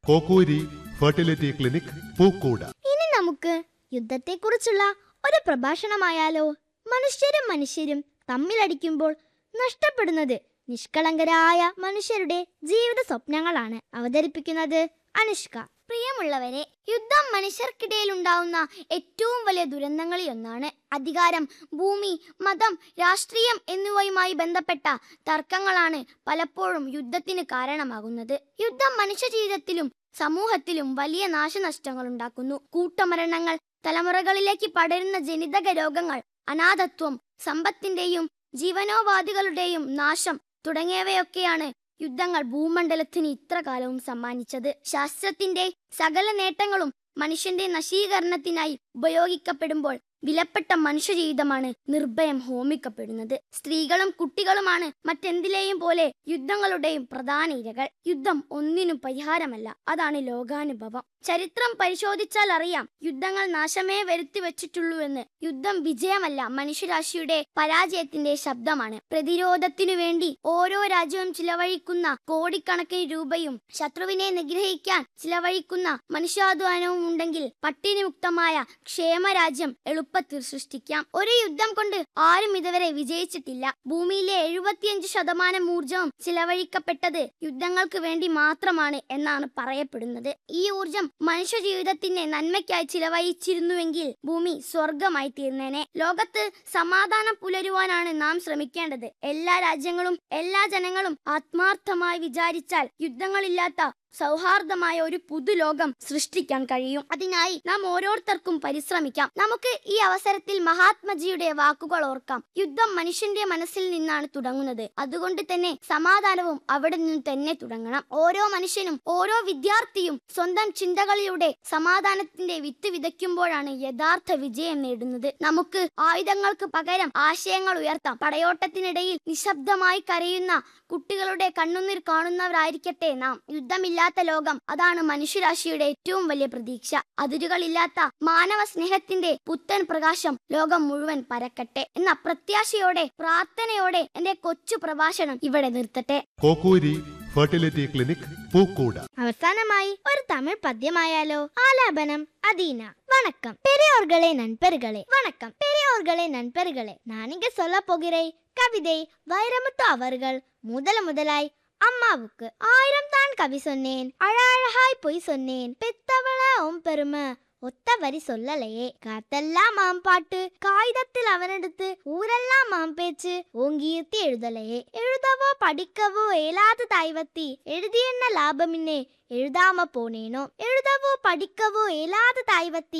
കോക്കൂരി fertility clinic പൂക്കൂട ഇനി നമുക്ക് യുദ്ധത്തെക്കുറിച്ചുള്ള ഒരു പ്രഭാഷണമായാലോ മനുഷ്യരും മനുഷ്യരും തമ്മിലടിക്കുമ്പോൾ നഷ്ടപ്പെടുന്നത് നിഷ്കളങ്കരായ മനുഷ്യരുടെ ജീവിത സ്വപ്നങ്ങളാണ് അവതരിപ്പിക്കുന്നത് അനുഷ്ക പ്രിയമുള്ളവരെ യുദ്ധം മനുഷ്യർക്കിടയിൽ ഉണ്ടാവുന്ന ഏറ്റവും വലിയ ദുരന്തങ്ങളിൽ ഒന്നാണ് അധികാരം ഭൂമി മതം രാഷ്ട്രീയം എന്നിവയുമായി ബന്ധപ്പെട്ട തർക്കങ്ങളാണ് പലപ്പോഴും യുദ്ധത്തിന് കാരണമാകുന്നത് യുദ്ധം മനുഷ്യ ജീവിതത്തിലും സമൂഹത്തിലും വലിയ നാശനഷ്ടങ്ങൾ ഉണ്ടാക്കുന്നു കൂട്ടമരണങ്ങൾ തലമുറകളിലേക്ക് പടരുന്ന ജനിതക രോഗങ്ങൾ അനാഥത്വം സമ്പത്തിന്റെയും ജീവനോപാധികളുടെയും നാശം തുടങ്ങിയവയൊക്കെയാണ് യുദ്ധങ്ങൾ ഭൂമണ്ഡലത്തിന് ഇത്ര കാലവും സമ്മാനിച്ചത് ശാസ്ത്രത്തിന്റെ സകല നേട്ടങ്ങളും മനുഷ്യന്റെ നശീകരണത്തിനായി ഉപയോഗിക്കപ്പെടുമ്പോൾ വിലപ്പെട്ട മനുഷ്യജീവിതമാണ് നിർഭയം ഹോമിക്കപ്പെടുന്നത് സ്ത്രീകളും കുട്ടികളുമാണ് മറ്റെന്തിലേയും പോലെ യുദ്ധങ്ങളുടെയും പ്രധാന ഇരകൾ യുദ്ധം ഒന്നിനും പരിഹാരമല്ല അതാണ് ലോകാനുഭവം ചരിത്രം പരിശോധിച്ചാൽ അറിയാം യുദ്ധങ്ങൾ നാശമേ വരുത്തി വെച്ചിട്ടുള്ളൂ എന്ന് യുദ്ധം വിജയമല്ല മനുഷ്യരാശിയുടെ പരാജയത്തിന്റെ ശബ്ദമാണ് പ്രതിരോധത്തിനു വേണ്ടി ഓരോ രാജ്യവും ചിലവഴിക്കുന്ന കോടിക്കണക്കിന് രൂപയും ശത്രുവിനെ നിഗ്രഹിക്കാൻ ചിലവഴിക്കുന്ന മനുഷ്യാധ്വാനവും ഉണ്ടെങ്കിൽ പട്ടിണി മുക്തമായ ക്ഷേമരാജ്യം എളുപ്പത്തിൽ സൃഷ്ടിക്കാം ഒരു യുദ്ധം കൊണ്ട് ആരും ഇതുവരെ വിജയിച്ചിട്ടില്ല ഭൂമിയിലെ എഴുപത്തിയഞ്ച് ശതമാനം ഊർജവും ചിലവഴിക്കപ്പെട്ടത് യുദ്ധങ്ങൾക്ക് വേണ്ടി മാത്രമാണ് എന്നാണ് പറയപ്പെടുന്നത് ഈ ഊർജം മനുഷ്യ ജീവിതത്തിന്റെ നന്മയ്ക്കായി ചിലവഴിച്ചിരുന്നുവെങ്കിൽ ഭൂമി സ്വർഗമായി തീർന്നേനെ ലോകത്ത് സമാധാനം പുലരുവാനാണ് നാം ശ്രമിക്കേണ്ടത് എല്ലാ രാജ്യങ്ങളും എല്ലാ ജനങ്ങളും ആത്മാർത്ഥമായി വിചാരിച്ചാൽ യുദ്ധങ്ങളില്ലാത്ത സൗഹാർദ്ദമായ ഒരു പുതുലോകം സൃഷ്ടിക്കാൻ കഴിയും അതിനായി നാം ഓരോരുത്തർക്കും പരിശ്രമിക്കാം നമുക്ക് ഈ അവസരത്തിൽ മഹാത്മജിയുടെ വാക്കുകൾ ഓർക്കാം യുദ്ധം മനുഷ്യന്റെ മനസ്സിൽ നിന്നാണ് തുടങ്ങുന്നത് അതുകൊണ്ട് തന്നെ സമാധാനവും അവിടെ നിന്ന് തന്നെ തുടങ്ങണം ഓരോ മനുഷ്യനും ഓരോ വിദ്യാർത്ഥിയും സ്വന്തം ചിന്തകളിലൂടെ സമാധാനത്തിന്റെ വിത്ത് വിതയ്ക്കുമ്പോഴാണ് യഥാർത്ഥ വിജയം നേടുന്നത് നമുക്ക് ആയുധങ്ങൾക്ക് പകരം ആശയങ്ങൾ ഉയർത്താം പടയോട്ടത്തിനിടയിൽ നിശബ്ദമായി കരയുന്ന കുട്ടികളുടെ കണ്ണുനീർ കാണുന്നവരായിരിക്കട്ടെ നാം യുദ്ധമില്ലാത്ത ലോകം അതാണ് മനുഷ്യരാശിയുടെ ഏറ്റവും വലിയ പ്രതീക്ഷ അതിരുകളില്ലാത്ത മാനവ സ്നേഹത്തിന്റെ പുത്തൻ പ്രകാശം ലോകം മുഴുവൻ പരക്കട്ടെ എന്ന പ്രത്യാശയോടെ പ്രാർത്ഥനയോടെ എന്റെ കൊച്ചു പ്രഭാഷണം ഇവിടെ നിർത്തട്ടെ കോക്കൂരി ഫെർട്ടിലിറ്റി ക്ലിനിക് പൂക്കൂട അവസാനമായി ഒരു തമിഴ് പദ്യമായാലോ ആലാപനം அதீனா வணக்கம் பெரியோர்களே நண்பர்களே வணக்கம் பெரியோர்களே நண்பர்களே நான் இங்க சொல்ல போகிறேன் கவிதை வைரமுத்து அவர்கள் முதல் முதலாய் அம்மாவுக்கு ஆயிரம் தான் கவி சொன்னேன் அழகாய் பொய் சொன்னேன் பெத்தவள உன் பெருமை ஒத்த வரி சொல்லலையே காத்தெல்லாம் மாம் பாட்டு காகிதத்தில் அவனெடுத்து ஊரெல்லாம் மாம் பேச்சு ஓங்கியிருத்தி எழுதலையே எழுதவோ படிக்கவோ இயலாத தாய்வத்தி எழுதி என்ன லாபமின்னே எழுதாம போனேனோ எழுதவோ படிக்கவோ இயலாத தாய்வத்தி